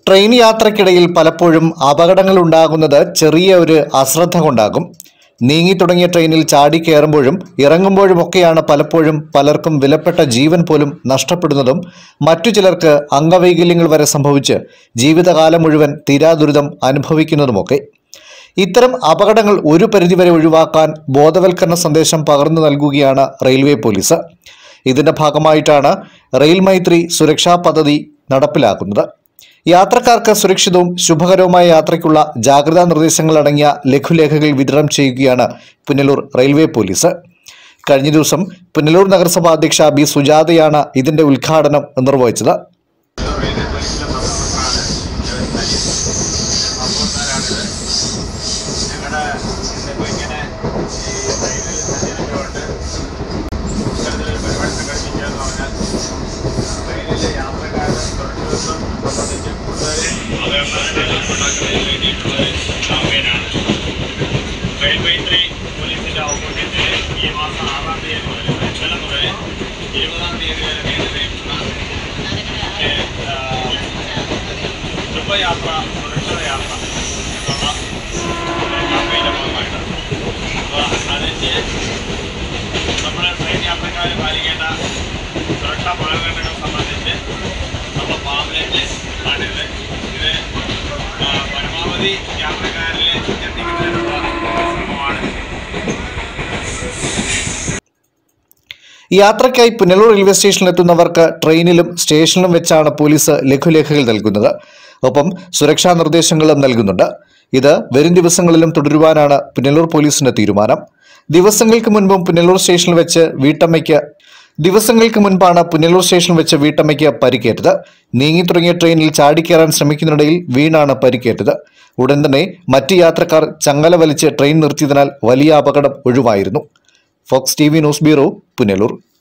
train യാത്രക്കിടയിൽ പലപ്പോഴും അപകടങ്ങൾ ഉണ്ടാകുന്നത് ചെറിയ ഒരു അശ്രദ്ധ കൊണ്ടാകും നീങ്ങി തുടങ്ങിയ ട്രെയിനിൽ ചാടി കയറുമ്പോഴും ഇറങ്ങുമ്പോഴുമൊക്കെയാണ് പലപ്പോഴും പലർക്കും വിലപ്പെട്ട ജീവൻ പോലും നഷ്ടപ്പെടുന്നതും മറ്റു ചിലർക്ക് അംഗവൈകല്യങ്ങൾ വരെ സംഭവിച്ച് ജീവിതകാലം മുഴുവൻ തീരാദുരിതം അനുഭവിക്കുന്നതുമൊക്കെ ഇത്തരം അപകടങ്ങൾ ഒരു പരിധിവരെ ഒഴിവാക്കാൻ ബോധവൽക്കരണ സന്ദേശം പകർന്നു നൽകുകയാണ് റെയിൽവേ പോലീസ് ഇതിന്റെ ഭാഗമായിട്ടാണ് റെയിൽ മൈത്രി സുരക്ഷാ പദ്ധതി നടപ്പിലാക്കുന്നത് യാത്രക്കാർക്ക് സുരക്ഷിതവും ശുഭകരവുമായ യാത്രയ്ക്കുള്ള ജാഗ്രതാ നിർദ്ദേശങ്ങൾ അടങ്ങിയ ലഘുലേഖകൾ വിതരണം ചെയ്യുകയാണ് പുനലൂർ റെയിൽവേ പോലീസ് കഴിഞ്ഞ ദിവസം പുനലൂർ നഗരസഭാ അധ്യക്ഷ ബി സുജാതയാണ് ഇതിന്റെ ഉദ്ഘാടനം നിർവഹിച്ചത് ഞങ്ങളുടെ ഇപ്പോൾ ഇങ്ങനെ ഈ ട്രെയിനിൽ സഞ്ചരിച്ചുകൊണ്ട് ഇത്തരത്തിലൊരു പരിപാടി സംഘടിപ്പിക്കുക എന്ന് പറഞ്ഞാൽ ട്രെയിനിലെ യാത്രക്കാരുടെ സുരക്ഷിതത്വം സംബന്ധിച്ച് കൂടുതൽ അവയർനെസ് ഉണ്ടാക്കുന്നതിന് വേണ്ടിയിട്ടുള്ള ഒരു ക്യാമ്പയിനാണ് ട്രെയിൻ മൈത്രി പോലീസിൻ്റെ ഔദ്യോഗികത്തിൽ ഈ മാസം ആറാം തീയതി മുതൽ ഇന്നലെ മുതൽ ഇരുപതാം തീയതി വരെ നീണ്ടു നിൽക്കുന്ന ഏഹ്, ആ, ശുഭയാത്ര സുരക്ഷിത യാത്ര എന്നുള്ള ക്യാമ്പയിൻ്റെ ഭാഗമായിട്ട് അപ്പോൾ അതിൻ്റെ നമ്മുടെ ട്രെയിൻ യാത്രക്കാർ പാലിക്കേണ്ട സുരക്ഷാ മാനദണ്ഡങ്ങൾ സംബന്ധിച്ച് നമ്മൾ പാമ്പ്ലെറ്റ് ആണിത് ഇത് ആ, പരമാവധി യാത്രക്കാരിൽ എത്തിക്കുന്നതിനുള്ള ശ്രമമാണ് യാത്രയ്ക്കായി പുനലൂർ റെയിൽവേ സ്റ്റേഷനിൽ എത്തുന്നവർക്ക് ട്രെയിനിലും സ്റ്റേഷനിലും വെച്ചാണ് പോലീസ് ലഘുലേഖകൾ നൽകുന്നത് ഒപ്പം സുരക്ഷാ നിർദ്ദേശങ്ങളും നൽകുന്നുണ്ട് ഇത് വരും ദിവസങ്ങളിലും തുടരുവാനാണ് പുനലൂർ പോലീസിന്റെ തീരുമാനം ദിവസങ്ങൾക്ക് മുൻപും പുനലൂർ സ്റ്റേഷനിൽ വെച്ച് വീട്ടമ്മയ്ക്ക് ദിവസങ്ങൾക്ക് മുൻപാണ് പുനലൂർ സ്റ്റേഷനിൽ വെച്ച് വീട്ടമ്മയ്ക്ക് പരിക്കേറ്റത് നീങ്ങി തുടങ്ങിയ ട്രെയിനിൽ ചാടിക്കയറാൻ ശ്രമിക്കുന്നതിനിടയിൽ വീണാണ് പരിക്കേറ്റത് ഉടൻ തന്നെ മറ്റ് യാത്രക്കാർ ചങ്ങല വലിച്ച് ട്രെയിൻ നിർത്തിയതിനാൽ വലിയ അപകടം ഒഴിവായിരുന്നു Fox T V news bureau Punalur